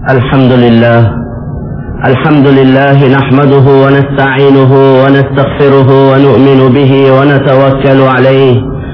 الحمد لله الحمد لله نحمده ونستعينه ونستغفره ونؤمن به ونتوكل عليه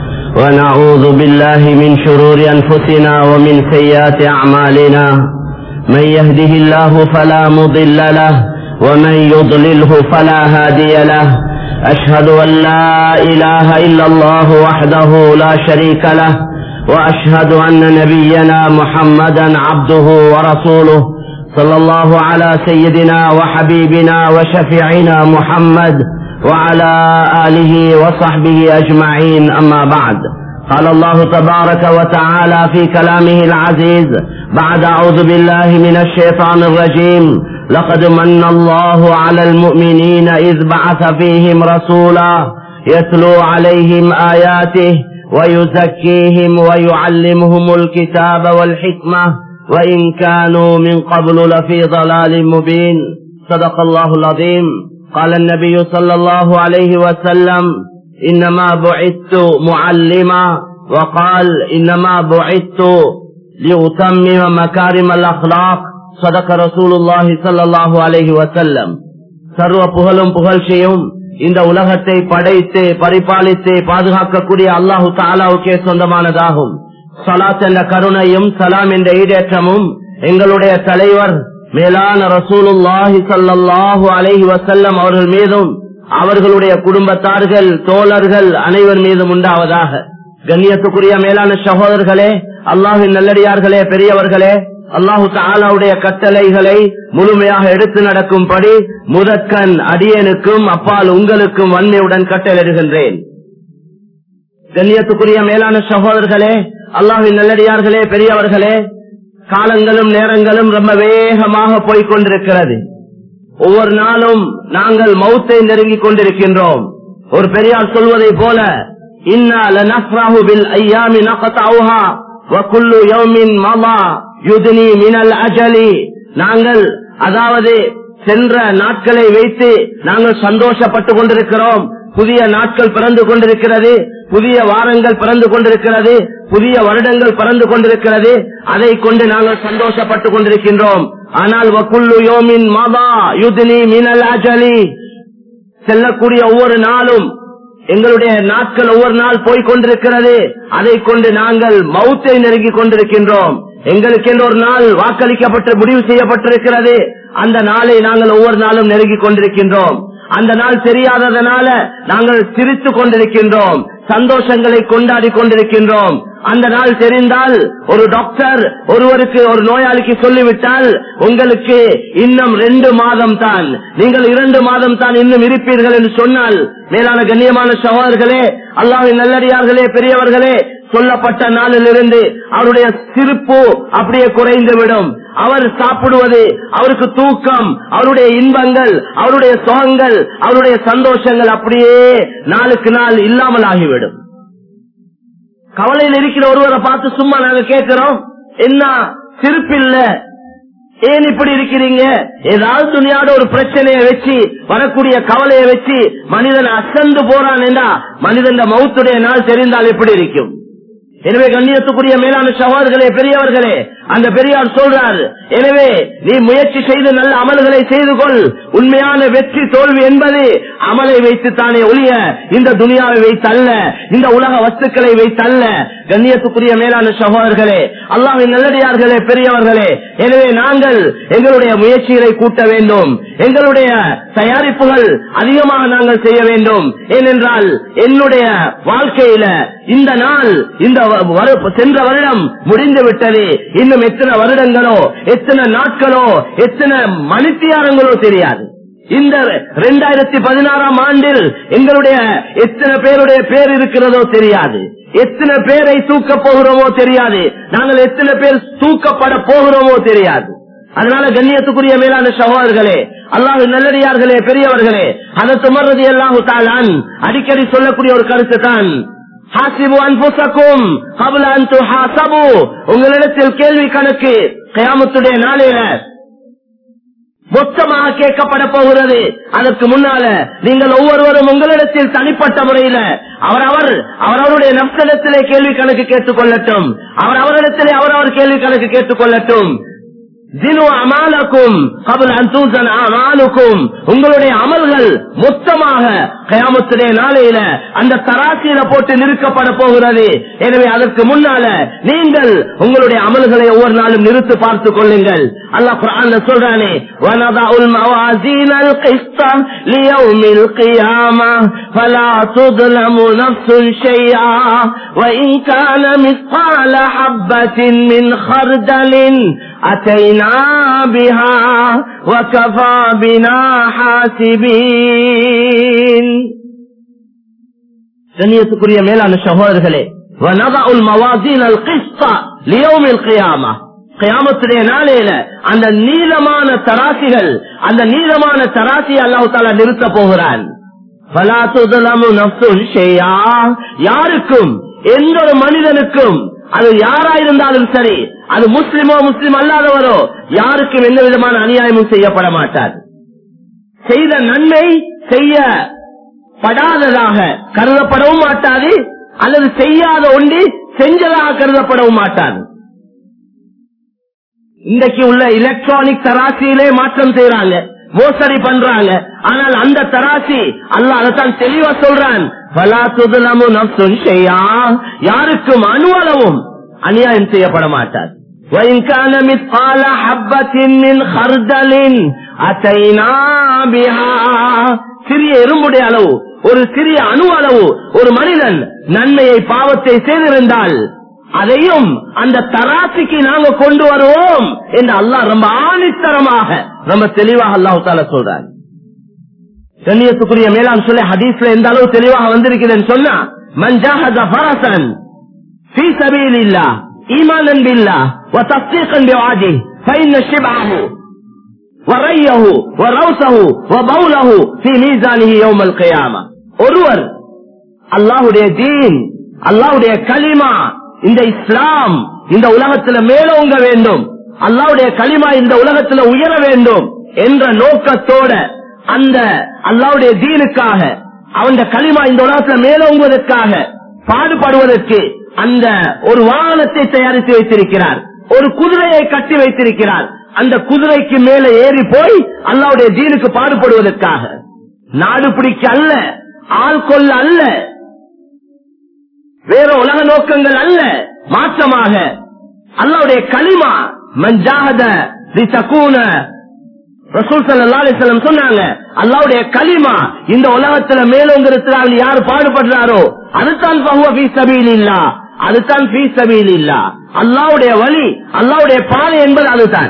ونعوذ بالله من شرور أنفسنا ومن سيئات أعمالنا من يهده الله فلا مضل له ومن يضلله فلا هادي له أشهد أن لا إله إلا الله وحده لا شريك له وأشهد أن نبينا محمدا عبده ورسوله صلى الله على سيدنا وحبيبنا وشفيعنا محمد وعلى آله وصحبه أجمعين أما بعد قال الله تبارك وتعالى في كلامه العزيز بعد أعوذ بالله من الشيطان الرجيم لقد من الله على المؤمنين إذ بعث فيهم رسولا يتلو عليهم آياته ويزكيهم ويعلمهم الكتاب والحكمة وإن كانوا من قبل لفي ضلال مبين صدق الله العظيم قال النبي صلى الله عليه وسلم إنما بعثت معلما وقال إنما بعثت لأتمم مكارم الأخلاق صدق رسول الله صلى الله عليه وسلم சர்வ புகழும் புகழ்ச்சியும் இந்த உலகத்தை படைத்து பரிபாலித்து பாதுகாக்கக்கூடிய அல்லாஹு தாலாவுக்கே சொந்தமானதாகும் சலாத் என்ற கருணையும் சலாம் என்ற ஈடேற்றமும் எங்களுடைய தலைவர் மேலான ரசூலுல்லாஹி சல்லாஹூ அலஹி வசல்லம் அவர்கள் மீதும் அவர்களுடைய குடும்பத்தார்கள் தோழர்கள் அனைவர் மீதும் உண்டாவதாக கண்ணியத்துக்குரிய மேலான சகோதரர்களே அல்லாஹின் நல்லடியார்களே பெரியவர்களே அல்லாஹு தாலாவுடைய கட்டளைகளை முழுமையாக எடுத்து நடக்கும்படி முதற்கண் அடியனுக்கும் அப்பால் உங்களுக்கும் வன்மையுடன் கட்டளையிடுகின்றேன் கண்ணியத்துக்குரிய மேலான சகோதரர்களே அல்லாஹின் நல்லடியார்களே பெரியவர்களே காலங்களும் நேரங்களும் ரொம்ப வேகமாக போய்கொண்டிருக்கிறது ஒவ்வொரு நாளும் நாங்கள் மௌத்தை நெருங்கிக் கொண்டிருக்கின்றோம் ஒரு பெரியார் சொல்வதை போல நாங்கள் அதாவது சென்ற நாட்களை வைத்து நாங்கள் சந்தோஷப்பட்டு கொண்டிருக்கிறோம் புதிய நாட்கள் பிறந்து கொண்டிருக்கிறது புதிய வாரங்கள் பிறந்து கொண்டிருக்கிறது புதிய வருடங்கள் பிறந்து கொண்டிருக்கிறது அதை கொண்டு நாங்கள் சந்தோஷப்பட்டு கொண்டிருக்கின்றோம் ஆனால் வக்குள்ளு யோமின் மாதா யுதினி மினல் அஜலி செல்லக்கூடிய ஒவ்வொரு நாளும் எங்களுடைய நாட்கள் ஒவ்வொரு நாள் போய்கொண்டிருக்கிறது அதை கொண்டு நாங்கள் மௌத்தை நெருங்கி கொண்டிருக்கின்றோம் எங்களுக்கு என்று ஒரு நாள் வாக்களிக்கப்பட்டு முடிவு செய்யப்பட்டிருக்கிறது அந்த நாளை நாங்கள் ஒவ்வொரு நாளும் நெருங்கி கொண்டிருக்கின்றோம் அந்த நாள் தெரியாததனால நாங்கள் சிரித்து கொண்டிருக்கின்றோம் சந்தோஷங்களை கொண்டாடி கொண்டிருக்கின்றோம் அந்த நாள் தெரிந்தால் ஒரு டாக்டர் ஒருவருக்கு ஒரு நோயாளிக்கு சொல்லிவிட்டால் உங்களுக்கு இன்னும் ரெண்டு மாதம் தான் நீங்கள் இரண்டு மாதம் தான் இன்னும் இருப்பீர்கள் என்று சொன்னால் மேலான கண்ணியமான சகோதரர்களே அல்லாவின் நல்லடியார்களே பெரியவர்களே சொல்லப்பட்ட நாளிலிருந்து அவருடைய சிரிப்பு அப்படியே குறைந்துவிடும் அவர் சாப்பிடுவது அவருக்கு தூக்கம் அவருடைய இன்பங்கள் அவருடைய சோகங்கள் அவருடைய சந்தோஷங்கள் அப்படியே நாளுக்கு நாள் இல்லாமல் ஆகிவிடும் கவலையில் இருக்கிற ஒருவரை பார்த்து சும்மா நாங்க கேட்கிறோம் என்ன சிரிப்பில்ல ஏன் இப்படி இருக்கிறீங்க ஏதாவது துணியாட ஒரு பிரச்சனையை வச்சு வரக்கூடிய கவலையை வச்சு மனிதன் அசந்து போறான் என்றா மனிதன் மௌத்துடைய நாள் தெரிந்தால் எப்படி இருக்கும் எனவே கண்ணியத்துக்குரிய மேலான சகோதரர்களே பெரியவர்களே அந்த பெரியார் சொல்றார் எனவே நீ முயற்சி செய்து நல்ல அமல்களை செய்து கொள் உண்மையான வெற்றி தோல்வி என்பது அமலை வைத்து தானே ஒழிய இந்த துனியாவை வைத்தல்ல இந்த உலக வஸ்துக்களை வைத்தல்ல கண்ணியத்துக்குரிய மேலான சகோதரர்களே அல்லாவின் நல்லடியார்களே பெரியவர்களே எனவே நாங்கள் எங்களுடைய முயற்சிகளை கூட்ட வேண்டும் எங்களுடைய தயாரிப்புகள் அதிகமாக நாங்கள் செய்ய வேண்டும் ஏனென்றால் என்னுடைய வாழ்க்கையில இந்த நாள் இந்த சென்ற வருடம் முடிந்து விட்டது இன்னும் எத்தனை வருடங்களோ எத்தனை நாட்களோ எத்தனை மணித்தியாரங்களோ தெரியாது இந்த இரண்டாயிரத்தி பதினாறாம் ஆண்டில் எங்களுடைய எத்தனை பேருடைய பேர் இருக்கிறதோ தெரியாது எத்தனை பேரை தூக்க போகிறோமோ தெரியாது நாங்கள் எத்தனை பேர் தூக்கப்பட போகிறோமோ தெரியாது அதனால கண்ணியத்துக்குரிய மேலான சகோதரர்களே அல்லாஹு நல்லடியார்களே பெரியவர்களே அதை துமர்றது அல்லாஹு தாலான் அடிக்கடி சொல்லக்கூடிய ஒரு கருத்து தான் உங்களிடத்தில் கேள்வி கணக்கு கயாமத்துடைய நாளையில மொத்தமாக கேட்கப்பட போகிறது அதற்கு முன்னால நீங்கள் ஒவ்வொருவரும் உங்களிடத்தில் தனிப்பட்ட முறையில அவர் அவர் அவரவருடைய நப்சலத்திலே கேள்வி கணக்கு கேட்டுக் கொள்ளட்டும் அவர் அவரிடத்திலே அவரவர் கேள்வி கணக்கு கேட்டுக் கொள்ளட்டும் தினு அமாலக்கும் கபல் அந்தூசன் அமாலுக்கும் உங்களுடைய அமல்கள் மொத்தமாக கயாமத்துடைய நாளையில அந்த தராசியில போட்டு நிறுக்கப்பட போகிறது எனவே அதற்கு முன்னால நீங்கள் உங்களுடைய அமல்களை ஒவ்வொரு நாளும் நிறுத்து பார்த்துக் கொள்ளுங்கள் அல்லாஹ் குர்ஆன்ல சொல்றானே வனதஉல் மவாசீனல் கிஸ்த லியௌமில் கியாமா ஃபலா துظلمு நஃப்சுன் ஷைஆ وإن كان مثقال حبة من خردل أتينا بها وكفى بنا حاسبين கண்ணியத்துக்குரிய மேலான சகோதரர்களே وَنَضَعُ الْمَوَازِينَ الْقِسْطَ لِيَوْمِ الْقِيَامَةِ கயாமத்துடைய நாளையில அந்த நீளமான தராசிகள் அந்த நீளமான தராசி அல்லாஹு தாலா நிறுத்த போகிறான் فَلَا تُظْلَمُ نَفْسٌ شَيْئًا யாருக்கும் எந்த ஒரு மனிதனுக்கும் அது யாரா இருந்தாலும் சரி அது முஸ்லிமோ முஸ்லிம் அல்லாதவரோ யாருக்கும் எந்த விதமான அநியாயமும் செய்யப்பட மாட்டார் செய்த நன்மை செய்யப்படாததாக கருதப்படவும் மாட்டாது அல்லது செய்யாத ஒன்று செஞ்சதாக கருதப்படவும் மாட்டாது இன்றைக்கு உள்ள எலக்ட்ரானிக் தராசியிலே மாற்றம் செய்யறாங்க மோசடி பண்றாங்க ஆனால் அந்த தராசி அல்லாஹ் அதைத்தான் தெளிவா சொல்றான் "வலா துதுலமு நஃப்சுன் ஷைஆ." யாருக்கும் அணுவளவும் அநியாயம் செய்யப்பட மாட்டார் وَإِنْ كَانَ مِثْقَالَ حَبَّةٍ مِّنْ خَرْدَلٍ أَتَيْنَا بِهَا சிறிய எறும்புடைய அளவு ஒரு சிறிய அணு அளவு ஒரு மனிதன் நன்மையை பாவத்தை செய்திருந்தால் அதையும் அந்த தராசிக்கு நாங்க கொண்டு வருவோம் என்று அல்லாஹ் ரொம்ப ஆணித்தரமாக ரொம்ப தெளிவாக அல்லாஹு தால சொல்றாங்க கண்ணியத்துக்குரிய மேலாம் சொல்லி ஹதீஸ்ல எந்த அளவு தெளிவாக வந்திருக்கிறேன்னு சொன்னா மஞ்சாஹத ஃபரசன் في سبيل الله ايمانا بالله وتصديقا بوعده فان شبعه وريه وروسه وبوله في ميزانه يوم القيامه ஒருவர் அல்லாஹ்வுடைய தீன் அல்லாஹ்வுடைய கலிமா இந்த இஸ்லாம் இந்த உலகத்துல மேலோங்க வேண்டும் அல்லாஹ்வுடைய கலிமா இந்த உலகத்துல உயர வேண்டும் என்ற நோக்கத்தோட அந்த அல்லாஹ்வுடைய தீனுக்காக அவன் கலிமா இந்த உலகத்துல மேலோங்குவதற்காக பாடுபடுவதற்கு அந்த ஒரு வாகனத்தை தயாரித்து வைத்திருக்கிறார் ஒரு குதிரையை கட்டி வைத்திருக்கிறார் அந்த குதிரைக்கு மேல ஏறி போய் அல்லாவுடைய தீனுக்கு பாடுபடுவதற்காக நாடு பிடிக்க அல்ல ஆள் கொல்ல அல்ல வேற உலக நோக்கங்கள் அல்ல மாற்றமாக அல்லாவுடைய களிமா மஞ்சாகத லிதகூன ரசூல் ஸல்லல்லாஹு அலைஹி வஸல்லம் சொன்னாங்க அல்லாஹ்வுடைய கலிமா இந்த உலகத்துல மேலோங்கிறதுக்காக யார் பாடுபடுறாரோ அதுதான் பஹுவ ஃபீ சபீலில்லாஹ் அதுதான் ஃபீ சபீலில்லாஹ் அல்லாஹ்வுடைய வழி அல்லாஹ்வுடைய பாதை என்பது அதுதான்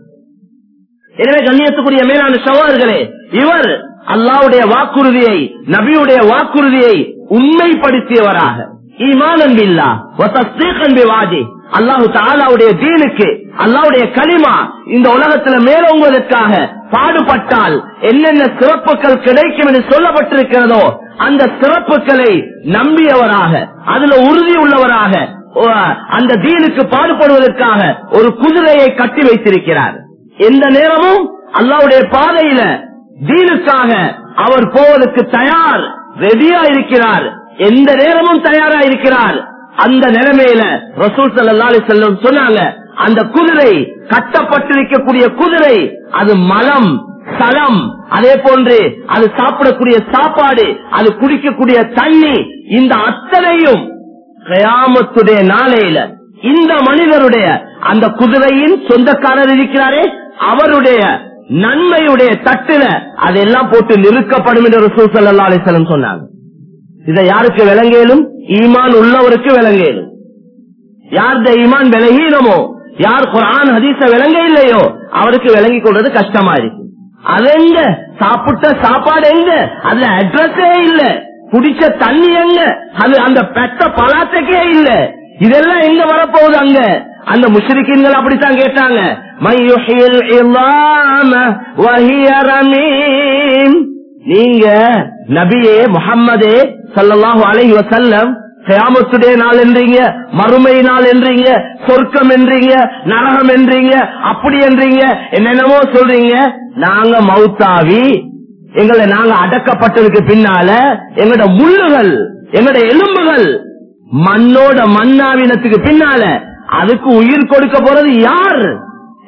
எனவே கண்ணியத்துக்குரிய மேலான சகோதரர்களே இவர் அல்லாஹ்வுடைய வாக்குறுதியை நபியுடைய வாக்குறுதியை உண்மைப்படுத்தியவராக ஈமானன் பில்லா வதஸ்தீகன் பிவாஜி அல்லாஹு தாலாவுடைய தீனுக்கு அல்லாவுடைய களிமா இந்த உலகத்துல மேலோங்குவதற்காக பாடுபட்டால் என்னென்ன சிறப்புகள் கிடைக்கும் என்று சொல்லப்பட்டிருக்கிறதோ அந்த சிறப்புகளை நம்பியவராக அதுல உறுதி உள்ளவராக ஓ, அந்த தீனுக்கு பாடுபடுவதற்காக ஒரு குதிரையை கட்டி வைத்திருக்கிறார் எந்த நேரமும் அல்லாவுடைய பாதையில தீனுக்காக அவர் போவதற்கு தயார் ரெடியா இருக்கிறார் எந்த நேரமும் தயாரா இருக்கிறார் அந்த நிலைமையில ரசூல் ஸல்லல்லாஹு அலைஹி வஸல்லம் சொன்னாங்க அந்த குதிரை கட்டப்பட்டிருக்கக்கூடிய குதிரை அது மலம் சலம் அதே போன்று அது சாப்பிடக்கூடிய சாப்பாடு அது குடிக்கக்கூடிய தண்ணி இந்த அத்தனையும் கயாமத்துடைய நாளையில இந்த மனிதருடைய அந்த குதிரையின் சொந்தக்காரர் இருக்கிறாரே அவருடைய நன்மையுடைய தட்டுல அதெல்லாம் போட்டு நிறுக்கப்படும் என்று ரசூல் ஸல்லல்லாஹு அலைஹி வஸல்லம் சொன்னாங்க இதை யாருக்கு விளங்கேலும் ஈமான் உள்ளவருக்கு விளங்கேலும் யார்த ஈமான் விலகீனமோ யார் குரான் ஹதீஸ விளங்க இல்லையோ அவருக்கு விளங்கி கொள்றது கஷ்டமா இருக்கு அது எங்க சாப்பிட்ட சாப்பாடு எங்க அதுல அட்ரஸே இல்ல குடிச்ச தண்ணி எங்க அது அந்த பெத்த பலாத்துக்கே இல்ல இதெல்லாம் எங்க வரப்போகுது அங்க அந்த முஷ்ரிக்கின்கள் அப்படித்தான் கேட்டாங்க மையுஹில் இல்லாம வஹிய ரமீம் நீங்க நபியே முஹம்மதே ஸல்லல்லாஹு அலைஹி வஸல்லம் கியாமத்துடைய நாள் என்றீங்க மறுமை நாள் என்றீங்க சொர்க்கம் என்றீங்க நரகம் என்றீங்க அப்படி என்றீங்க என்னென்னமோ சொல்றீங்க நாங்க மௌத்தாவி எங்களை நாங்க அடக்கப்பட்டதுக்கு பின்னால எங்களோட முள்ளுகள் எங்களோட எலும்புகள் மண்ணோட மண்ணாவினத்துக்கு பின்னால அதுக்கு உயிர் கொடுக்க போறது யார்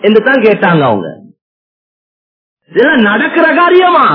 என்று தான் கேட்டாங்க அவங்க இதெல்லாம் நடக்கிற காரியமா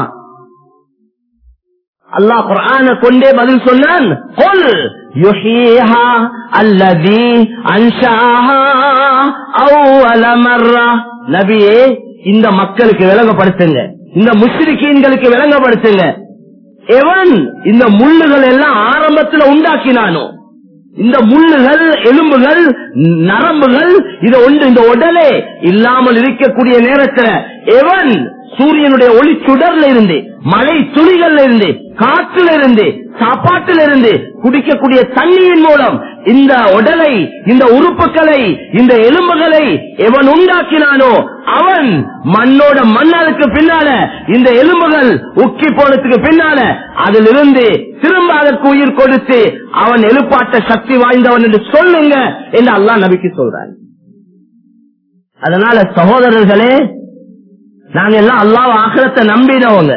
அல்லாஹ் குர்ஆன கொண்டே பதில் சொன்னான் கொல் யுஹீஹா அல்லதி அன்ஷாஹா அவ்வல மர்ரா நபியே இந்த மக்களுக்கு விளங்கப்படுத்துங்க இந்த முஸ்லிக்கீன்களுக்கு விளங்கப்படுத்துங்க எவன் இந்த முள்ளுகள் எல்லாம் ஆரம்பத்துல உண்டாக்கினானோ இந்த முள்ளுகள் எலும்புகள் நரம்புகள் இது ஒன்று இந்த உடலே இல்லாமல் இருக்கக்கூடிய நேரத்தில் எவன் சூரியனுடைய ஒளி சுடர்ல இருந்து மழை துளிகள்ல இருந்து காற்றுல இருந்து சாப்பாட்டில இருந்து குடிக்கக்கூடிய தண்ணியின் மூலம் இந்த உடலை இந்த உறுப்புகளை இந்த எலும்புகளை எவன் உண்டாக்கினானோ அவன் மண்ணோட மண்ணலுக்கு பின்னால இந்த எலும்புகள் உக்கி போனதுக்கு பின்னால அதிலிருந்து திரும்ப அதற்கு உயிர் கொடுத்து அவன் எழுப்பாட்ட சக்தி வாய்ந்தவன் என்று சொல்லுங்க என்று அல்லாஹ் நபிக்கு சொல்றான் அதனால சகோதரர்களே நாங்க எல்லாம் அல்லாஹ் ஆக்கிரத்தை நம்பினவங்க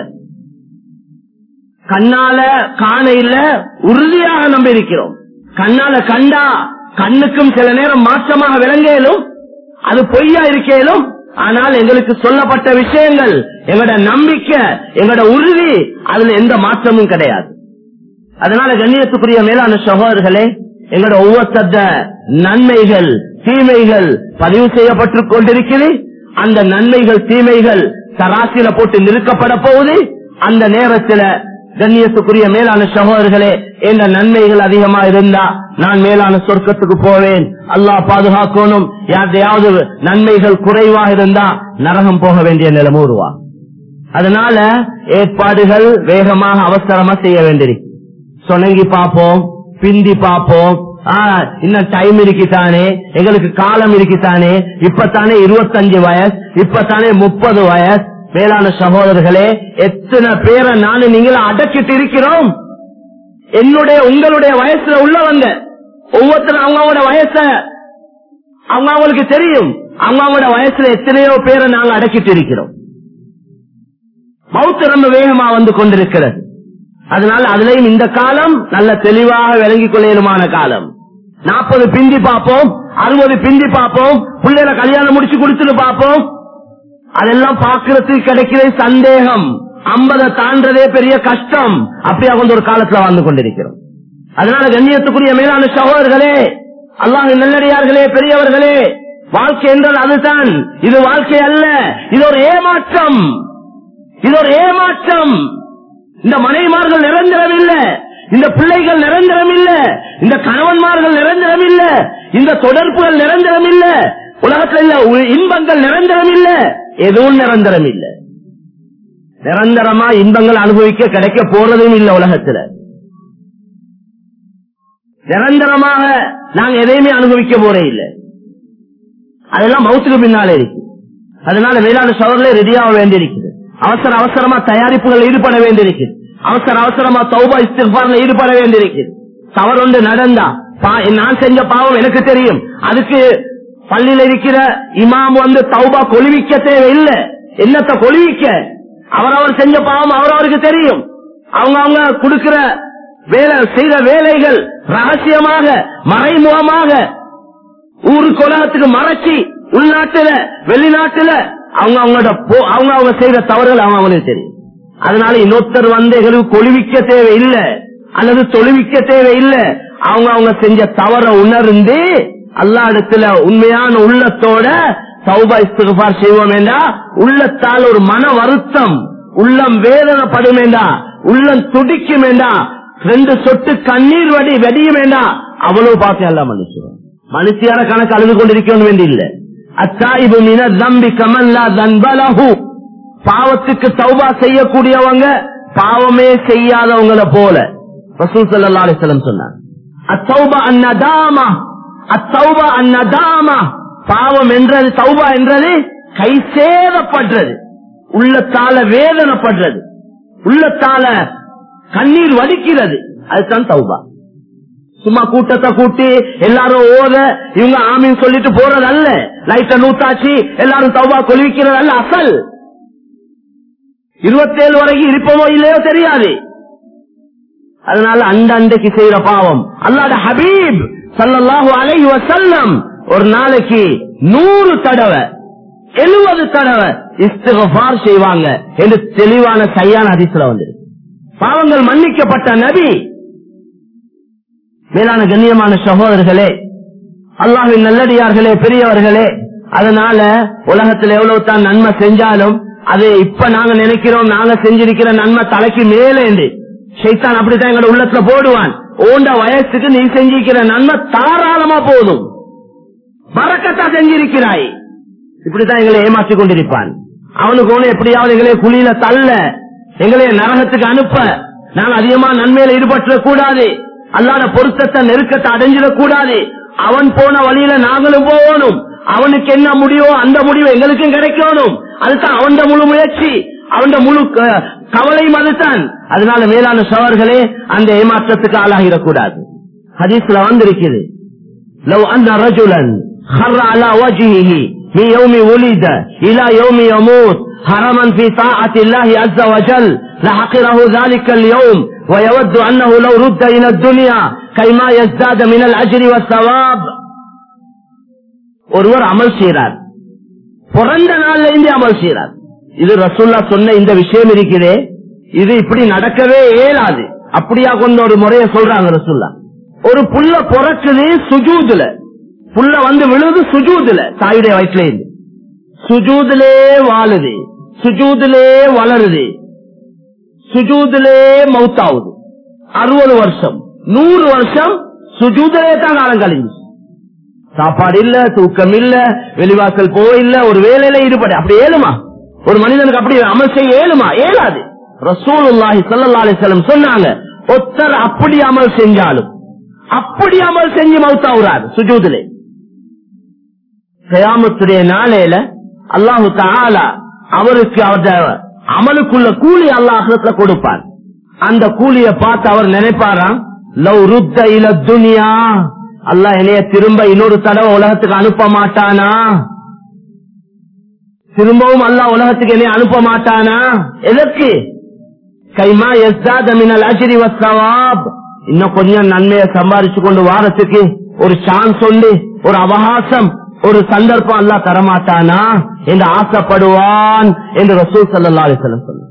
கண்ணால காண இல்ல உறுதியாக நம்பி இருக்கிறோம் கண்ணால கண்டா கண்ணுக்கும் சில நேரம் மாற்றமாக விளங்கலும் அது பொய்யா இருக்கலும் ஆனால் எங்களுக்கு சொல்லப்பட்ட விஷயங்கள் எங்களோட நம்பிக்கை எங்களோட உறுதி அதுல எந்த மாற்றமும் கிடையாது அதனால கண்ணியத்துக்குரிய மேலான சகோதரர்களே எங்களோட ஒவ்வொருத்த நன்மைகள் தீமைகள் பதிவு செய்யப்பட்டு கொண்டிருக்கிறது அந்த நன்மைகள் தீமைகள் தராசில போட்டு நிறுக்கப்பட போகுது அந்த நேரத்தில் கண்ணியத்துக்குரிய மேலான சகோதரர்களே என்ற நன்மைகள் அதிகமா இருந்தா நான் மேலான சொர்க்கத்துக்கு போவேன் அல்லாஹ் பாதுகாக்கணும் யாருடையாவது நன்மைகள் குறைவாக இருந்தா நரகம் போக வேண்டிய நிலைமை உருவா அதனால ஏற்பாடுகள் வேகமாக அவசரமா செய்ய வேண்டியிருக்கு சொனங்கி பார்ப்போம் பிந்தி பார்ப்போம் இன்னும் டைம் இருக்குதானே எங்களுக்கு காலம் இருக்குதானே இப்பத்தானே இருபத்தஞ்சு வயசு இப்பத்தானே முப்பது வயசு மேலான சகோதரர்களே எத்தனை பேரை நானும் நீங்களும் அடக்கிட்டு இருக்கிறோம் என்னுடைய உங்களுடைய வயசுல உள்ளவங்க ஒவ்வொருத்தரும் அவங்களோட வயச அவங்க அவங்களுக்கு தெரியும் அவங்க அவங்களோட வயசுல எத்தனையோ பேரை நாங்க அடக்கிட்டு இருக்கிறோம் மௌத்து ரொம்ப வேகமா வந்து கொண்டிருக்கிறது அதனால அதுலயும் இந்த காலம் நல்ல தெளிவாக விளங்கிக் கொள்ளையிலுமான காலம் நாற்பது பிந்தி பார்ப்போம் அறுபது பிந்தி பார்ப்போம் பிள்ளைகளை கல்யாணம் முடிச்சு கொடுத்துட்டு பார்ப்போம் அதெல்லாம் பாக்குறதுக்கு கிடைக்கிறது சந்தேகம் ஐம்பதை தாண்டதே பெரிய கஷ்டம் அப்படியா கொண்டு ஒரு காலத்துல வாழ்ந்து கொண்டிருக்கிறோம் அதனால கண்ணியத்துக்குரிய மேலான சகோதரர்களே அல்லாஹ் நல்லடியார்களே பெரியவர்களே வாழ்க்கை என்றது அதுதான் இது வாழ்க்கை அல்ல இது ஒரு ஏமாற்றம் இது ஒரு ஏமாற்றம் இந்த மனைவிமார்கள் நிரந்தரம் இல்ல இந்த பிள்ளைகள் நிரந்தரம் இல்ல இந்த கணவன்மார்கள் நிரந்தரம் இல்ல இந்த தொடர்புகள் நிரந்தரம் இல்ல உலகத்தில் இல்ல இன்பங்கள் நிரந்தரம் இல்ல எதுவும் நிரந்தரம் இல்ல நிரந்தரமா இன்பங்கள் அனுபவிக்க கிடைக்க போறதும் இல்ல உலகத்துல நிரந்தரமாக நாங்க எதையுமே அனுபவிக்க போறே இல்ல அதெல்லாம் மவுத்துக்கு பின்னாலே இருக்கு அதனால வேளாண் சவர்களே ரெடியாக வேண்டியிருக்குது அவசர அவசரமா தயாரிப்புகள் ஈடுபட வேண்டியிருக்குது அவசர அவசரமா தௌபா இஸ்திஃபார்ல ஈடுபட வேண்டியிருக்குது தவறொன்று நடந்தா நான் செஞ்ச பாவம் எனக்கு தெரியும் அதுக்கு பள்ளியில் இருக்கிற இமாம் வந்து தௌபா கொழுவிக்க தேவையில்லை என்னத்தை கொழுவிக்க அவரவர் செஞ்ச பாவம் அவரவருக்கு தெரியும் அவங்க அவங்க கொடுக்கிற வேலை செய்த வேலைகள் ரகசியமாக மறைமுகமாக ஊருக்கு உலகத்துக்கு மறைச்சி உள்நாட்டுல வெளிநாட்டுல அவங்க அவங்களோட அவங்க அவங்க செய்த தவறுகள் அவங்க அவங்களுக்கு தெரியும் அதனால இன்னொருத்தர் வந்து எங்களுக்கு கொழுவிக்க தேவையில்லை அல்லது தொழுவிக்க தேவையில்லை அவங்க அவங்க செஞ்ச தவற உணர்ந்து அல்லா இடத்துல உண்மையான உள்ளத்தோட சௌபா இஸ்திகார் செய்வோம் என்றா உள்ளத்தால் ஒரு மன வருத்தம் உள்ளம் வேதனைப்படும் வேண்டா உள்ளம் துடிக்கும் வேண்டா ரெண்டு சொட்டு கண்ணீர் வடி வெடியும் வேண்டா அவ்வளவு பார்த்து எல்லாம் மனுஷன் மனுஷியார கணக்கு அழுது கொண்டிருக்கணும் வேண்டி இல்ல அத்தாயிபு மின தம்பி கமல்லா தன்பலஹு பாவத்துக்கு தௌபா செய்யக்கூடியவங்க பாவமே செய்யாதவங்கள போல ரசூல் சல்லா அலிஸ்லம் சொன்னார் அத்தௌபா அந்நதாமா அத்தௌபா அந்நதாமா பாவம் என்றது தௌபா என்றது கை சேதப்படுறது உள்ளத்தால வேதனைப்படுறது உள்ளத்தால கண்ணீர் வடிக்கிறது அதுதான் தௌபா சும்மா கூட்டத்தை கூட்டி எல்லாரும் ஓத இவங்க ஆமின்னு சொல்லிட்டு போறது அல்ல லைட்ட நூத்தாச்சு எல்லாரும் தௌபா கொள்விக்கிறது அல்ல அசல் இருபத்தேழு வரைக்கும் இருப்போமோ இல்லையோ தெரியாது அதனால அந்த அண்டைக்கு செய்யற பாவம் அல்லாத ஹபீப் சல்லாஹு அலைஹி வசல்லம் ஒரு நாளைக்கு நூறு தடவை எழுபது தடவை இஸ்திகபார் செய்வாங்க என்று தெளிவான சரியான அதிசல வந்து பாவங்கள் மன்னிக்கப்பட்ட நபி மேலான கண்ணியமான சகோதரர்களே அல்லாஹின் நல்லடியார்களே பெரியவர்களே அதனால உலகத்தில் எவ்வளவு தான் நன்மை செஞ்சாலும் அது இப்ப நாங்க நினைக்கிறோம் நாங்க செஞ்சிருக்கிற நன்மை தலைக்கு மேலே என்று ஷைத்தான் அப்படித்தான் எங்களோட உள்ளத்துல போடுவான் ஓண்ட வயசுக்கு நீ செஞ்சிருக்கிற நன்மை தாராளமா போதும் பறக்கத்தா செஞ்சிருக்கிறாய் இப்படித்தான் எங்களை ஏமாற்றிக் கொண்டிருப்பான் அவனுக்கு ஒண்ணு எப்படியாவது எங்களை குழியில தள்ள எங்களை நரகத்துக்கு அனுப்ப நாங்க அதிகமா நன்மையில ஈடுபட்டுற கூடாது அல்லாத பொருத்தத்தை நெருக்கத்தை அடைஞ்சிடக் கூடாது அவன் போன வழியில நாங்களும் போகணும் அவனுக்கு என்ன முடிவோ அந்த முடிவு எங்களுக்கும் கிடைக்கணும் அதுதான் அவன் முழு முயற்சி அவன் முழு க- கவலையும் அதுதான் அதனால மேலான சவர்களே அந்த ஏமாற்றத்துக்கு ஆளாகிடக்கூடாது ஹதீஸ்ல வந்திருக்குது لو أن رجلا خر على وجهه من يوم ولد إلى يوم يموت حرما في طاعة الله عز وجل لحقره ذلك اليوم ويود أنه لو رد إلى الدنيا كيما يزداد من الأجر والثواب ஒருவர் அமல் செய்கிறார் பிறந்த நாள்ல இருந்து அமல் செய்கிறார் இது ரசூல்லா சொன்ன இந்த விஷயம் இருக்கிறே இது இப்படி நடக்கவே இயலாது அப்படியா கொண்ட ஒரு முறைய சொல்றாங்க ரசூல்லா ஒரு புல்ல பிறக்குது சுஜூதுல புல்ல வந்து விழுது சுஜூதுல தாயுடைய வயிற்றுல இருந்து சுஜூதிலே வாழுது சுஜூதிலே வளருது சுஜூதிலே மௌத்தாவுது அறுபது வருஷம் நூறு வருஷம் சுஜூதிலே தான் காலம் கழிஞ்சு சாப்பாடு இல்ல தூக்கம் இல்ல வெளிவாசல் போக இல்ல ஒரு வேலையில ஈடுபட அப்படி ஏழுமா ஒரு மனிதனுக்கு அப்படி அமல் செய்ய ஏழுமா ஏலாது ரசூலுல்லாஹி ஸல்லல்லாஹு அலைஹி வஸல்லம் சொன்னாங்க ஒருத்தர் அப்படி அமல் செஞ்சாலும் அப்படி அமல் செஞ்சு மௌத்தாவுறாரு சுஜூதிலே கயாமத்துடைய நாளையில அல்லாஹு தஆலா அவருக்கு அவருடைய அமலுக்குள்ள கூலி அல்லாஹத்துல கொடுப்பார் அந்த கூலிய பார்த்து அவர் நினைப்பாராம் லவ் ருத்த இல துனியா அல்லாஹ் என்னைய திரும்ப இன்னொரு தடவை உலகத்துக்கு அனுப்ப மாட்டானா திரும்பவும் அல்லாஹ் உலகத்துக்கு என்னைய அனுப்ப மாட்டானா எதற்கு கைமா எஸ்தாத மினல் அஜ்ரி வஸ்ஸவாப் இன்னும் கொஞ்சம் நன்மையை சம்பாதிச்சு கொண்டு வாரத்துக்கு ஒரு சான்ஸ் உண்டு ஒரு அவகாசம் ஒரு சந்தர்ப்பம் அல்லாஹ் தரமாட்டானா என்று ஆசைப்படுவான் என்று ரசூல் ஸல்லல்லாஹு அலைஹி வஸல்லம் சொன்னார்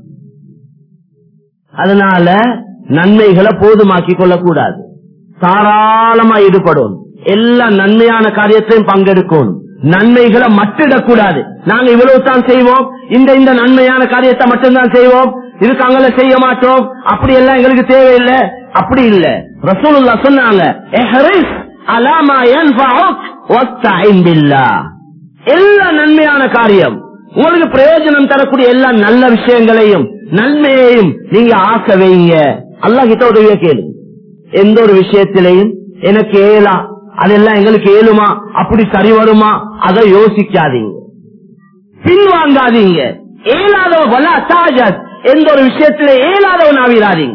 அதனால நன்மைகளை போதுமாக்கிக் கொள்ளக்கூடாது தாராளமா ஈடுபடும் எல்லா நன்மையான காரியத்தையும் பங்கெடுக்கணும் நன்மைகளை மட்டிடக்கூடாது நாங்க இவ்வளவு தான் செய்வோம் இந்த இந்த நன்மையான காரியத்தை மட்டும்தான் செய்வோம் இதுக்கு அங்கல செய்ய மாட்டோம் அப்படி எல்லாம் எங்களுக்கு தேவையில்லை அப்படி இல்ல ரசூலுல்லா சொன்னாங்க "இஹ்ரிஸ் அலா மா யன்ஃபஉக் வஸ்தஈன் பில்லாஹ்." எல்லா நன்மையான காரியம் உங்களுக்கு பிரயோஜனம் தரக்கூடிய எல்லா நல்ல விஷயங்களையும் நன்மையையும் நீங்க ஆசை வைங்க அல்லாஹ் கிட்ட உதவிய கேளு எந்த ஒரு விஷயத்திலையும் எனக்கு ஏலா அதெல்லாம் எங்களுக்கு ஏழுமா அப்படி சரி வருமா அதை யோசிக்காதீங்க பின்வாங்காதீங்க ஏலாதவ வல அசாஜத் எந்த ஒரு விஷயத்தில ஏலாதவன் ஆவிராதீங்க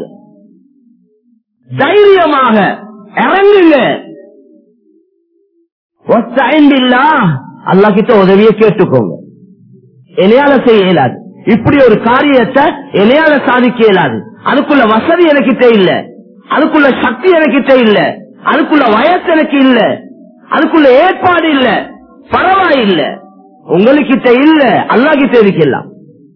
தைரியமாக இறங்குங்க அல்லா கிட்ட உதவியை கேட்டுக்கோங்க என்னையால செய்ய இயலாது இப்படி ஒரு காரியத்தை என்னையால சாதிக்க இயலாது அதுக்குள்ள வசதி எனக்கிட்ட இல்ல அதுக்குள்ள சக்தி எனக்கிட்ட இல்ல அதுக்குள்ள வயசு எனக்கு இல்ல அதுக்குள்ள ஏற்பாடு இல்ல பரவாயில்ல உங்களுக்கிட்ட இல்ல அல்லா கிட்ட இருக்கலாம்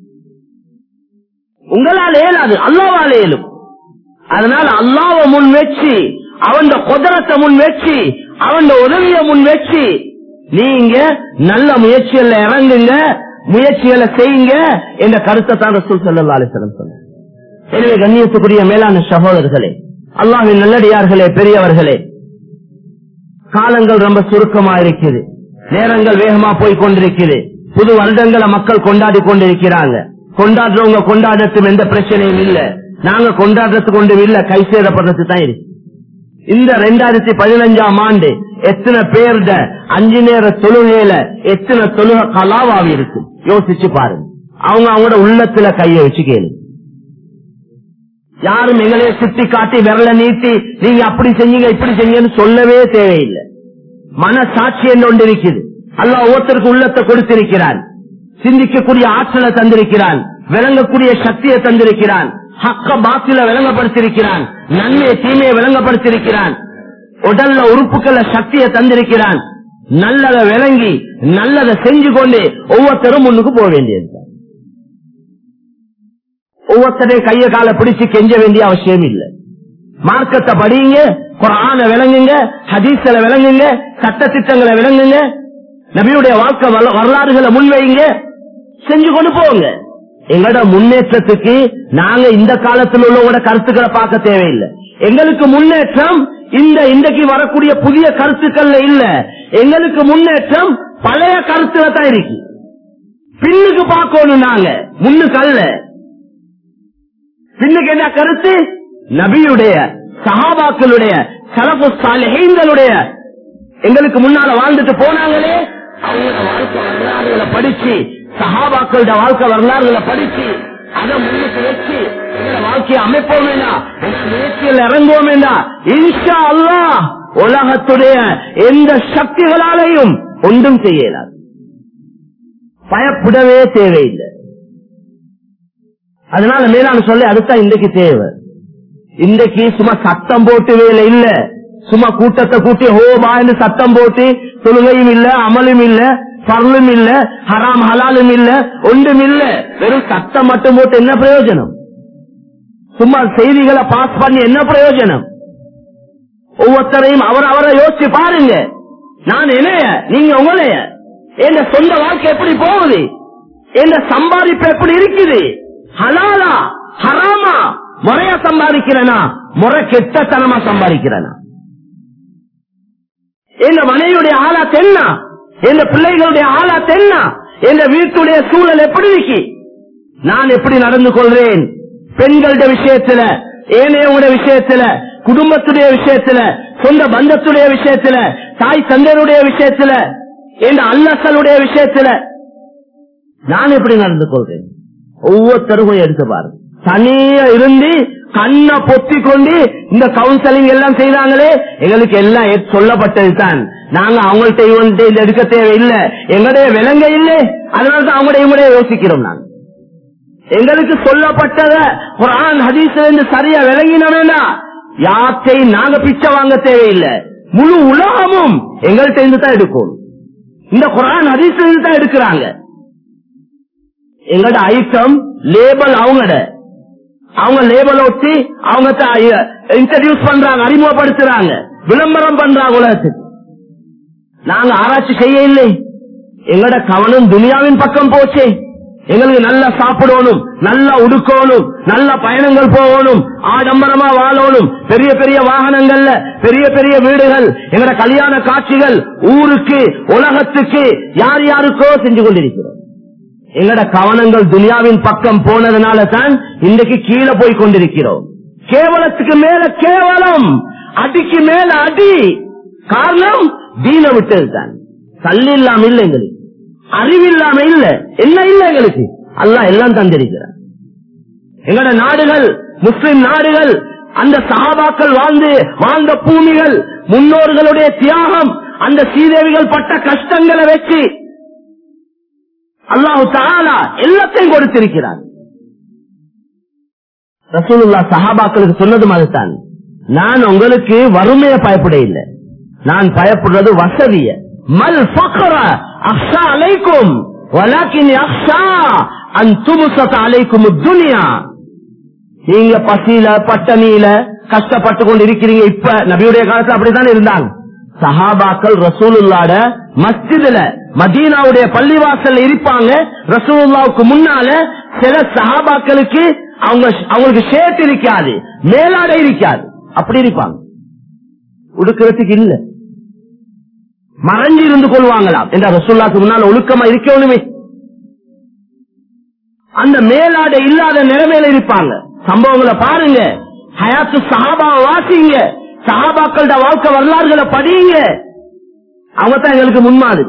உங்களால் ஏலாது அல்லாவால் ஏலும் அதனால அல்லாவ முன் வச்சு அவன் குதிரத்தை முன் வச்சு அவன் உதவிய முன் வச்சு நீங்க நல்ல முயற்சிகள்ல இறங்குங்க முயற்சிகளை செய்யுங்க என்ற கருத்தை தான் ரசூல் சல்லா அலிஸ்லம் சொன்ன எனவே கண்ணியத்துக்குரிய மேலான சகோதரர்களே அல்லாஹின் நல்லடியார்களே பெரியவர்களே காலங்கள் ரொம்ப சுருக்கமா இருக்குது நேரங்கள் வேகமா போய் கொண்டிருக்குது புது வருடங்களை மக்கள் கொண்டாடி கொண்டிருக்கிறாங்க கொண்டாடுறவங்க கொண்டாடட்டும் எந்த பிரச்சனையும் இல்ல நாங்க கொண்டாடுறதுக்கு கொண்டு இல்ல கை சேதப்படுறது தான் இருக்கு இந்த ரெண்டாயிரத்தி பதினஞ்சாம் ஆண்டு எத்தனை பேருட அஞ்சு நேர தொழுகையில எத்தனை தொழுகை கலாவாவி இருக்கு யோசிச்சு பாருங்க அவங்க அவங்களோட உள்ளத்துல கைய வச்சு கேளு யாரும் எங்களைய சுத்தி காட்டி விரல நீட்டி நீங்க அப்படி செஞ்சீங்க இப்படி செஞ்சீங்கன்னு சொல்லவே தேவையில்லை மன சாட்சி என்ன ஒன்று இருக்குது அல்ல ஒவ்வொருத்தருக்கு உள்ளத்தை கொடுத்திருக்கிறான் சிந்திக்கக்கூடிய ஆற்றலை தந்திருக்கிறான் விளங்கக்கூடிய சக்தியை தந்திருக்கிறான் ஹக்க பாத்தில விளங்கப்படுத்திருக்கிறான் நன்மையை தீமையை விளங்கப்படுத்திருக்கிறான் உடல்ல உறுப்புக்கள சக்தியை தந்திருக்கிறான் நல்லதை விளங்கி நல்லதை செஞ்சு கொண்டு ஒவ்வொருத்தரும் முன்னுக்கு போக வேண்டியது ஒவ்வொருத்தரையும் கைய கால பிடிச்சு கெஞ்ச வேண்டிய அவசியம் இல்லை மார்க்கத்தை படியுங்க குரான விளங்குங்க ஹதீஸ்ல விளங்குங்க சட்ட திட்டங்களை விளங்குங்க நபியுடைய வாழ்க்கை வரல- வரலாறுகளை முன்வைங்க செஞ்சு கொண்டு போங்க எங்களோட முன்னேற்றத்துக்கு நாங்க இந்த காலத்தில் உள்ளவங்களோட கருத்துக்களை பார்க்க தேவையில்லை எங்களுக்கு முன்னேற்றம் இந்த இன்றைக்கு வரக்கூடிய புதிய கருத்துக்கள்ல இல்ல எங்களுக்கு முன்னேற்றம் பழைய கருத்துல தான் இருக்கு பின்னுக்கு பார்க்கணும் நாங்க முன்னுக்கு அல்ல பின்னுக்கு என்ன கருத்து நபியுடைய சஹாபாக்களுடைய சலபு சாலிஹீன்களுடைய எங்களுக்கு முன்னால வாழ்ந்துட்டு போனாங்களே அவங்களோட வாழ்க்கை வரலாறுகளை படிச்சு சஹாபாக்களோட வாழ்க்கை வரலாறுகளை படிச்சு அதை முன்னுக்கு வச்சு எங்களோட வாழ்க்கையை அமைப்போம் வேண்டாம் முயற்சியில் இறங்குவோம் வேண்டாம் இன்ஷா அல்லாஹ் உலகத்துடைய எந்த சக்திகளாலையும் ஒன்றும் செய்யலாம் பயப்படவே தேவையில்லை அதனால மேலான சொல்லி அதுதான் இன்றைக்கு தேவை இன்றைக்கு சும்மா சத்தம் போட்டு வேலை இல்ல சும்மா கூட்டத்தை கூட்டி ஹோமா என்று சத்தம் போட்டு தொழுகையும் இல்ல அமலும் இல்ல பரலும் இல்ல ஹராம் ஹலாலும் இல்ல ஒன்றும் இல்ல வெறும் சத்தம் மட்டும் போட்டு என்ன பிரயோஜனம் சும்மா செய்திகளை பாஸ் பண்ணி என்ன பிரயோஜனம் ஒவ்வொருத்தரையும் அவர் அவரை யோசிச்சு பாருங்க நான் என்னைய நீங்க உங்களைய என் சொந்த வாழ்க்கை எப்படி போகுது என் சம்பாதிப்பு எப்படி இருக்குது ஹலாலா ஹராமா முறையா சம்பாதிக்கிறனா முறை கெட்டத்தனமா சம்பாதிக்கிறனா என் மனைவியுடைய ஆளாத் என்ன என் பிள்ளைகளுடைய ஆளாத் என்ன என் வீட்டுடைய சூழல் எப்படி இருக்கு நான் எப்படி நடந்து கொள்றேன் பெண்களுடைய விஷயத்துல ஏனையவங்களுடைய விஷயத்துல குடும்பத்துடைய விஷயத்துல சொந்த பந்தத்துடைய விஷயத்துல தாய் தந்தையருடைய விஷயத்துல என் அல்லசலுடைய விஷயத்துல நான் எப்படி நடந்து கொள்றேன் ஒவ்வொருத்தரும் எடுத்து பாருங்க தனியா இருந்து கண்ணை பொத்தி கொண்டு இந்த கவுன்சிலிங் எல்லாம் செய்தாங்களே எங்களுக்கு எல்லாம் ஏ- சொல்லப்பட்டது தான் நாங்க அவங்கள்ட்ட இவன்கிட்ட இது எடுக்க தேவையில்லை எங்களுடைய விலங்க இல்லை அதனாலதான் அவங்களுடைய இவங்களுடைய யோசிக்கிறோம் நாங்க எங்களுக்கு சொல்லப்பட்டத குரான் ஹதீஸ்ல இருந்து சரியா விளங்கின வேண்டாம் யார்த்தையும் நாங்க பிச்சை வாங்க தேவையில்லை முழு உலகமும் எங்கள்கிட்ட இருந்து தான் எடுக்கணும் இந்த குரான் ஹதீஸ்ல இருந்து தான் எடுக்கிறாங்க எங்களோட ஐட்டம் லேபல் அவங்களோட அவங்க லேபல் ஒட்டி அவங்க இன்ட்ரடியூஸ் பண்றாங்க அறிமுகப்படுத்துறாங்க விளம்பரம் பண்றாங்க உலகத்துக்கு நாங்க ஆராய்ச்சி செய்ய இல்லை எங்களோட கவனம் துனியாவின் பக்கம் போச்சே எங்களுக்கு நல்லா சாப்பிடணும் நல்லா உடுக்கணும் நல்ல பயணங்கள் போகணும் ஆடம்பரமா வாழணும் பெரிய பெரிய வாகனங்கள்ல பெரிய பெரிய வீடுகள் எங்களோட கல்யாண காட்சிகள் ஊருக்கு உலகத்துக்கு யார் யாருக்கோ செஞ்சு கொண்டிருக்கிறோம் எங்கட கவனங்கள் துனியாவின் பக்கம் போனதுனால தான் இன்றைக்கு கீழே போய் கொண்டிருக்கிறோம் கேவலத்துக்கு மேல கேவலம் அடிக்கு மேல அடி காரணம் தீன விட்டது தான் கல் இல்லாம இல்ல எங்களுக்கு அறிவில்லாம இல்ல என்ன இல்ல எங்களுக்கு அல்லாஹ் எல்லாம் தந்திருக்கிறார் எங்கட நாடுகள் முஸ்லிம் நாடுகள் அந்த சகாபாக்கள் வாழ்ந்து வாழ்ந்த பூமிகள் முன்னோர்களுடைய தியாகம் அந்த சீதேவிகள் பட்ட கஷ்டங்களை வச்சு அல்லாஹு தாலா எல்லாத்தையும் கொடுத்திருக்கிறார் ரசூலுல்லா சஹாபாக்களுக்கு சொன்னதும் அதுதான் நான் உங்களுக்கு வறுமையை பயப்பட இல்லை நான் பயப்படுறது வசதிய மல் ஃபக்ர அக்ஷா அலைக்கும் வலாக்கின் அக்ஷா அன் துமுசத் அலைக்கும் துனியா நீங்க பசியில பட்டணியில கஷ்டப்பட்டு கொண்டு இருக்கிறீங்க இப்ப நபியுடைய காலத்துல அப்படித்தான் இருந்தாங்க சஹாபாக்கள் ரசூலுல்லாட மஸ்ஜிதுல மதீனாவுடைய பள்ளிவாசல்ல இருப்பாங்க ரசூலுல்லாவுக்கு முன்னால சில சஹாபாக்களுக்கு அவங்க அவங்களுக்கு ஷேட் இருக்காது மேலாடை இருக்காது அப்படி இருப்பாங்க உடுக்கிறதுக்கு இல்ல மறைஞ்சு இருந்து கொள்வாங்களாம் என்ற ரசூல்லாக்கு முன்னால ஒழுக்கமா இருக்கணுமே அந்த மேலாடை இல்லாத நிலைமையில இருப்பாங்க சம்பவங்களை பாருங்க ஹயாத்து சஹாபாவை வாசிங்க சஹாபாக்களோட வாழ்க்கை வரலாறுகளை படியுங்க அவங்க தான் எங்களுக்கு முன்மாதிரி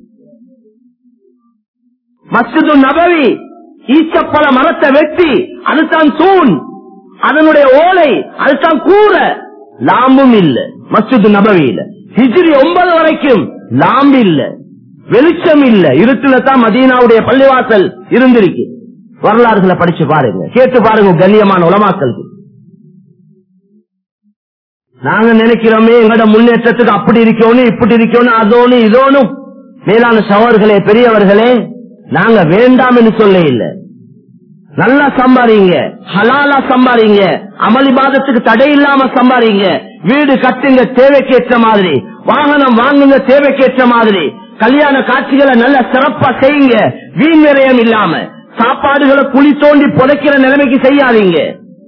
மஸ்ஜிது நபவி ஈச்சப்பழ மரத்தை வெட்டி அதுதான் தூண் அதனுடைய ஓலை அதுதான் கூரை லாம்பும் இல்ல மஸ்ஜிது நபவியில ஹிஜ்ரி ஒன்பது வரைக்கும் லாம்பு இல்ல வெளிச்சம் இல்ல இருட்டுல தான் மதீனாவுடைய பள்ளிவாசல் இருந்திருக்கு வரலாறுகளை படிச்சு பாருங்க கேட்டு பாருங்க கண்ணியமான உலமாக்களுக்கு நாங்க நினைக்கிறோமே எங்கட முன்னேற்றத்துக்கு அப்படி இருக்கணும் இப்படி இருக்கணும் அதோனும் இதோனும் மேலான சவர்களே பெரியவர்களே நாங்க வேண்டாம் என்று சொல்ல இல்லை நல்லா சம்பாதிங்க ஹலாலா சம்பாதிங்க அமளிபாதத்துக்கு தடை இல்லாம சம்பாதிங்க வீடு கட்டுங்க தேவைக்கேற்ற மாதிரி வாகனம் வாங்குங்க தேவைக்கேற்ற மாதிரி கல்யாண காட்சிகளை நல்ல சிறப்பா செய்யுங்க வீண் விரயம் இல்லாம சாப்பாடுகளை குழி தோண்டி புதைக்கிற நிலைமைக்கு செய்யாதீங்க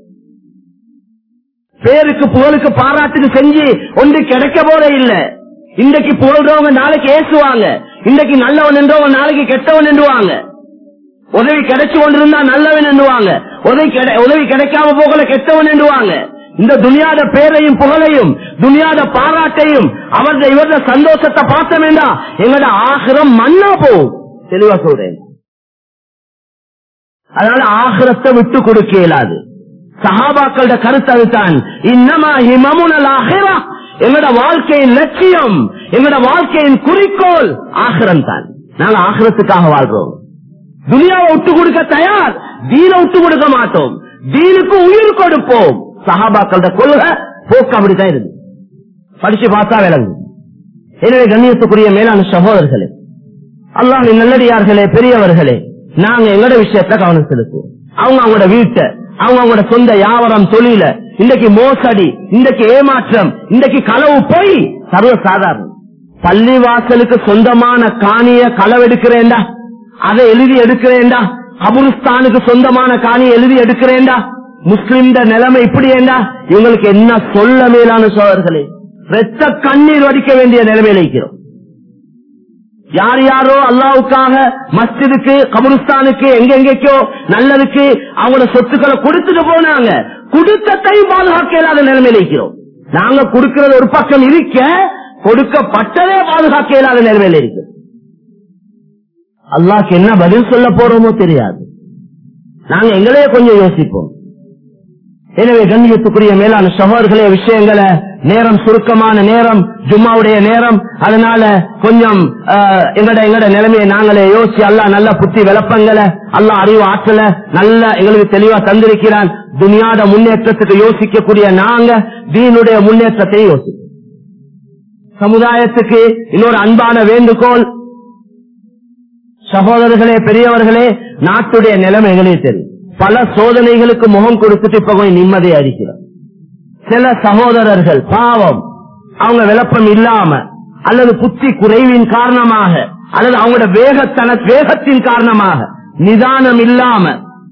பேருக்கு புகழுக்கு பாராட்டுக்கு செஞ்சு ஒன்று கிடைக்க போற இல்ல இன்றைக்கு புகழ்றவங்க நாளைக்கு ஏசுவாங்க இன்றைக்கு நல்லவன் என்றவங்க நாளைக்கு கெட்டவன் என்றுவாங்க உதவி கிடைச்சு கொண்டிருந்தா நல்லவன் என்றுவாங்க உதவி கிடை- உதவி கிடைக்காம போகல கெட்டவன் என்றுவாங்க இந்த துனியாத பேரையும் புகழையும் துனியாத பாராட்டையும் அவரது இவரது சந்தோஷத்தை பார்த்த வேண்டாம் எங்களோட ஆகிரம் மண்ணா போகும் தெளிவா சொல்றேன் அதனால ஆகிரத்தை விட்டு கொடுக்க இயலாது சஹாபாக்களோட கருத்து அதுதான் இன்னமா ஹிமமுனல் ஆகிரா எங்களோட வாழ்க்கையின் லட்சியம் எங்களோட வாழ்க்கையின் குறிக்கோள் ஆகிரம் தான் நாங்க ஆகிரத்துக்காக வாழ்றோம் துனியாவை விட்டு கொடுக்க தயார் தீன விட்டு கொடுக்க மாட்டோம் தீனுக்கு உயிர் கொடுப்போம் சஹாபாக்களோட கொள்கை போக்கு அப்படித்தான் இருக்கு படிச்சு பார்த்தா விளங்கும் எனவே கண்ணியத்துக்குரிய மேலான சகோதரர்களே அல்லாஹின் நல்லடியார்களே பெரியவர்களே நாங்க எங்களோட விஷயத்த கவனம் செலுத்துவோம் அவங்க அவங்களோட வீட்டை அவங்க அவங்களோட சொந்த வியாபாரம் தொழில இன்றைக்கு மோசடி இன்றைக்கு ஏமாற்றம் இன்றைக்கு களவு போய் சர்வ சாதாரணம் பள்ளிவாசலுக்கு சொந்தமான காணிய களவெடுக்கிறேன்டா அதை எழுதி எடுக்கிறேன்டா கபுருஸ்தானுக்கு சொந்தமான காணியை எழுதி எடுக்கிறேன்டா முஸ்லிம் நிலைமை இப்படி ஏண்டா இவங்களுக்கு என்ன சொல்ல மேலான சோழர்களே ரத்த கண்ணீர் வடிக்க வேண்டிய நிலைமையில இருக்கிறோம் யார் யாரோ அல்லாவுக்காக மஸ்ஜிதுக்கு கபருஸ்தானுக்கு எங்கெங்கேக்கோ நல்லதுக்கு அவங்களோட சொத்துக்களை கொடுத்துட்டு போனாங்க கொடுத்தத்தையும் பாதுகாக்க இயலாத நிலைமையில இருக்கிறோம் நாங்க கொடுக்கிறது ஒரு பக்கம் இருக்க கொடுக்கப்பட்டதே பாதுகாக்க இயலாத நிலைமையில இருக்கு அல்லாஹ்க்கு என்ன பதில் சொல்ல போறோமோ தெரியாது நாங்க எங்களையே கொஞ்சம் யோசிப்போம் எனவே கண்ணியத்துக்குரிய மேலான சகோதரர்களே விஷயங்களை நேரம் சுருக்கமான நேரம் ஜும்மாவுடைய நேரம் அதனால கொஞ்சம் ஆஹ், எங்கட எங்கட நிலைமையை நாங்களே யோசிச்சு அல்லா நல்ல புத்தி விளப்பங்களை அல்லா அறிவு ஆற்றல நல்ல எங்களுக்கு தெளிவா தந்திருக்கிறான் துனியாத முன்னேற்றத்துக்கு யோசிக்கக்கூடிய நாங்க தீனுடைய முன்னேற்றத்தை யோசிப்போம் சமுதாயத்துக்கு இன்னொரு அன்பான வேண்டுகோள் சகோதரர்களே பெரியவர்களே நாட்டுடைய நிலைமை எங்களுக்கு தெரியும் பல சோதனைகளுக்கு முகம் கொடுத்துட்டு இப்ப கொஞ்சம் நிம்மதியை அடிக்கிறோம் சில சகோதரர்கள் பாவம் அவங்க விளப்பம் இல்லாம அல்லது புத்தி குறைவின் காரணமாக அல்லது அவங்களோட வேகத்தன வேகத்தின் காரணமாக நிதானம் இல்லாம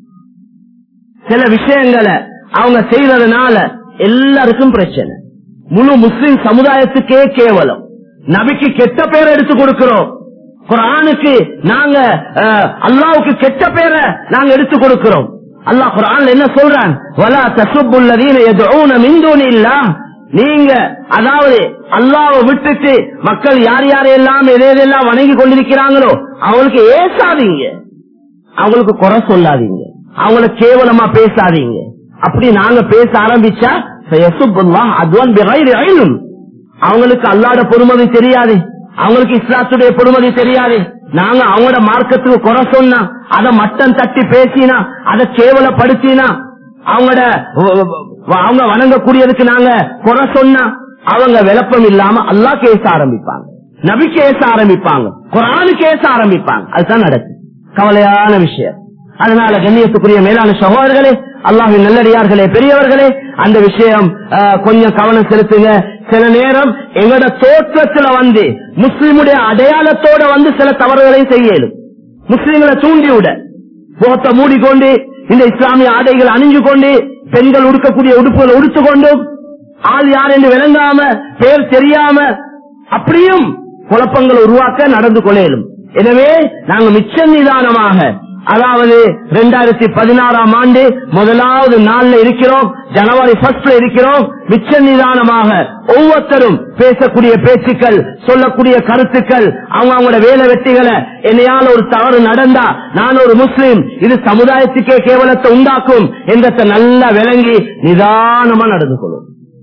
சில விஷயங்களை அவங்க செய்ததுனால எல்லாருக்கும் பிரச்சனை முழு முஸ்லிம் சமுதாயத்துக்கே கேவலம் நபிக்கு கெட்ட பேரை எடுத்து கொடுக்கிறோம் குரானுக்கு நாங்க அஹ், அல்லாவுக்கு கெட்ட பேரை நாங்க எடுத்து கொடுக்கிறோம் அல்லாஹ் குரான் என்ன சொல்றான் வலா தசுப்புல்லதீன யதுஊன மின் தூனில்லாஹ் நீங்க அதாவது அல்லாவை விட்டுட்டு மக்கள் யார் யாரையெல்லாம் எதை எதெல்லாம் வணங்கி கொண்டிருக்கிறாங்களோ அவங்களுக்கு ஏசாதீங்க அவங்களுக்கு குறை சொல்லாதீங்க அவங்கள கேவலமா பேசாதீங்க அப்படி நாங்க பேச ஆரம்பிச்சா ஃபயசுப்புல்லாஹ் அத்வன் பிகைரி இல்ம். அவங்களுக்கு அல்லாட பொறுமதி தெரியாது அவங்களுக்கு இஸ்லாத்துடைய பொறுமதி தெரியாது நாங்க அவங்களோட மார்க்கத்துக்கு குறை சொன்னா அதை மட்டம் தட்டி பேசினா அதை கேவலப்படுத்தினா அவங்களோட அவங்க வணங்கக்கூடியதுக்கு நாங்க குறை சொன்னா அவங்க விளப்பம் இல்லாம அல்லாஹ் கேச ஆரம்பிப்பாங்க நபி கேச ஆரம்பிப்பாங்க குரானு கேச ஆரம்பிப்பாங்க அதுதான் நடக்கும் கவலையான விஷயம் அதனால கண்ணியத்துக்குரிய மேலான சகோதரர்களே அல்லாஹின் நல்லடியார்களே பெரியவர்களே அந்த விஷயம் ஆஹ், கொஞ்சம் கவனம் செலுத்துங்க சில நேரம் எங்களோட தோற்றத்துல வந்து முஸ்லிமுடைய அடையாளத்தோட வந்து சில தவறுகளையும் செய்யலும் முஸ்லிம்களை தூண்டிவிட முகத்தை மூடிக்கொண்டு இந்த இஸ்லாமிய ஆடைகள் அணிஞ்சு கொண்டு பெண்கள் உடுக்கக்கூடிய உடுப்புகளை உடுத்துக்கொண்டு ஆள் யார் என்று விளங்காம பேர் தெரியாம அப்படியும் குழப்பங்கள் உருவாக்க நடந்து கொள்ளையிலும் எனவே நாங்கள் மிச்ச நிதானமாக அதாவது இரண்டாயிரத்தி பதினாறாம் ஆண்டு முதலாவது நாள்ல இருக்கிறோம் ஜனவரி ஃபர்ஸ்ட்ல இருக்கிறோம் மிச்ச நிதானமாக ஒவ்வொருத்தரும் பேசக்கூடிய பேச்சுக்கள் சொல்லக்கூடிய கருத்துக்கள் அவங்க அவங்களோட வேலை வெட்டிகளை என்னையால ஒரு தவறு நடந்தா நான் ஒரு முஸ்லீம் இது சமுதாயத்துக்கே கேவலத்தை உண்டாக்கும் என்றத்தை நல்லா விளங்கி நிதானமா நடந்து கொள்ளும்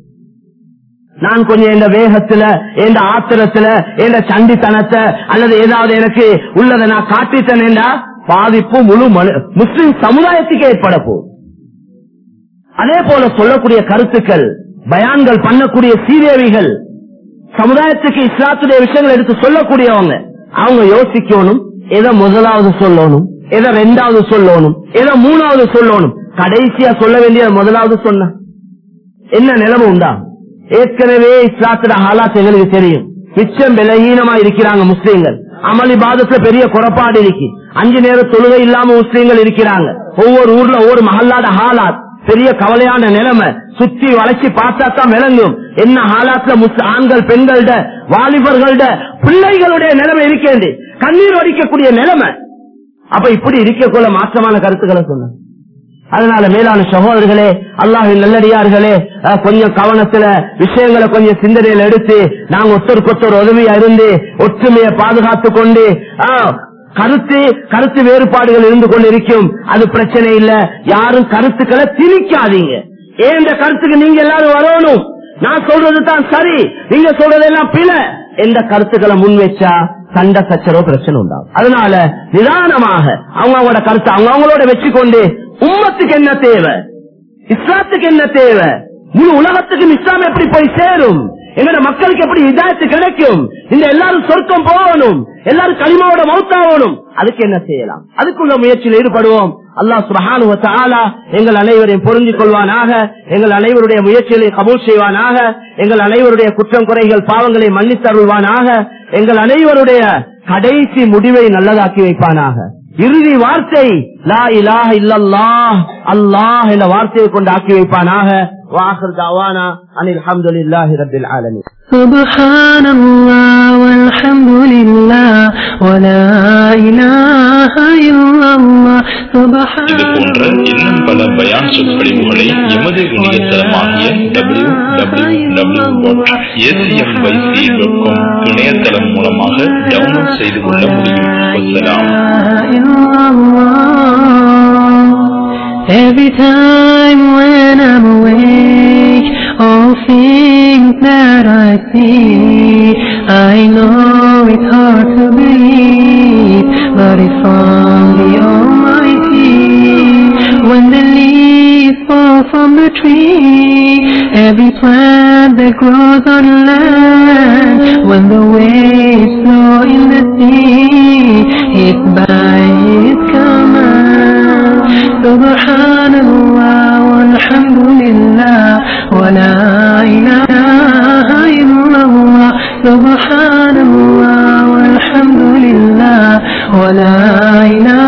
நான் கொஞ்சம் இந்த வேகத்துல இந்த ஆத்திரத்துல இந்த சண்டித்தனத்தை அல்லது ஏதாவது எனக்கு உள்ளதை நான் காட்டித்தனேண்டா பாதிப்பு முழு மனு- முஸ்லிம் சமுதாயத்துக்கு ஏற்பட போகும் அதே போல சொல்லக்கூடிய கருத்துக்கள் பயான்கள் பண்ணக்கூடிய சீதேவிகள் சமுதாயத்துக்கு இஸ்லாத்துடைய விஷயங்கள் எடுத்து சொல்லக்கூடியவங்க அவங்க யோசிக்கணும் எதை முதலாவது சொல்லணும் எதை ரெண்டாவது சொல்லணும் எதை மூணாவது சொல்லணும் கடைசியா சொல்ல வேண்டிய முதலாவது சொன்ன என்ன நிலைமை உண்டா ஏற்கனவே இஸ்லாத்துல ஹாலாத் எங்களுக்கு தெரியும் மிச்சம் விலகீனமா இருக்கிறாங்க முஸ்லீம்கள் அமளி பாதத்துல பெரிய குறைபாடு இருக்கு அஞ்சு நேர தொழுகை இல்லாம முஸ்லீம்கள் இருக்கிறாங்க ஒவ்வொரு ஊர்ல ஒவ்வொரு மஹல்லாட ஹாலாத் பெரிய கவலையான நிலைமை சுத்தி வளைச்சு பார்த்தா தான் விளங்கும் என்ன ஹாலாத்துல முஸ்- ஆண்கள் பெண்கள்ட வாலிபர்கள்ட பிள்ளைகளுடைய நிலைமை இருக்கேன் கண்ணீர் வடிக்கக்கூடிய நிலைமை அப்ப இப்படி இருக்கக்குள்ள மாற்றமான கருத்துக்களை சொன்ன அதனால மேலான சகோதரர்களே அல்லாஹின் நல்லடியார்களே அஹ், கொஞ்சம் கவனத்துல விஷயங்களை கொஞ்சம் சிந்தனையில எடுத்து நாங்க ஒருத்தருக்கு ஒருத்தர் உதவியா இருந்து ஒற்றுமையை பாதுகாத்து கொண்டு அஹ், கருத்து கருத்து வேறுபாடுகள் இருந்து கொண்டு இருக்கும் அது பிரச்சனை இல்ல யாரும் கருத்துக்களை திணிக்காதீங்க ஏன் இந்த கருத்துக்கு நீங்க எல்லாரும் வரணும் நான் சொல்றது தான் சரி நீங்க சொல்றதெல்லாம் பிழ எந்த கருத்துக்களை முன் வச்சா சண்டை சச்சரவு பிரச்சனை உண்டாகும் அதனால நிதானமாக அவங்க அவங்களோட கருத்தை அவங்க அவங்களோட வச்சுக்கொண்டு உம்மத்துக்கு என்ன தேவை இஸ்லாத்துக்கு என்ன தேவை முழு உலகத்துக்கும் இஸ்லாம் எப்படி போய் சேரும் எங்கட மக்களுக்கு எப்படி இதாயத்து கிடைக்கும் இந்த எல்லாரும் சொர்க்கம் போகணும் எல்லாரும் களிமாவோட மௌத்தாகணும் அதுக்கு என்ன செய்யலாம் அதுக்குள்ள முயற்சியில் ஈடுபடுவோம் அல்லாஹ் சுபஹானு வ தஆலா எங்கள் அனைவரையும் பொருந்திக் கொள்வானாக எங்கள் அனைவருடைய முயற்சிகளை கபூல் செய்வானாக எங்கள் அனைவருடைய குற்றம் குறைகள் பாவங்களை மன்னித்தருள்வானாக எங்கள் அனைவருடைய கடைசி முடிவை நல்லதாக்கி வைப்பானாக இறுதி வார்த்தை லா இலாஹ இல்லல்லாஹ் அல்லாஹ் என்ற வார்த்தையை கொண்டு ஆக்கி வைப்பானாக வாசல் தாவானா அனில் அல்ஹம்துலில்லாஹி ரப்பில் ஆலமீன் سبحان الله والحمد لله ولا إله إلا الله سبحان இது போன்ற இன்னும் பல பயான் சொற்பொழிவுகளை எமது இணையதளமாகிய W W W dot ACMYC dot com இணையதளம் மூலமாக டவுன்லோட் செய்து கொள்ள முடியும் வசலாம் Every time when I'm awake, all things that I see, I know it's hard to believe, but it's from the Almighty. When the leaves fall from the tree, every plant that grows on land, when the waves flow in the sea, it's by His command. Subhanallah walhamdulillah wa la ilaha illallah. Subhanallah walhamdulillah wa la ilaha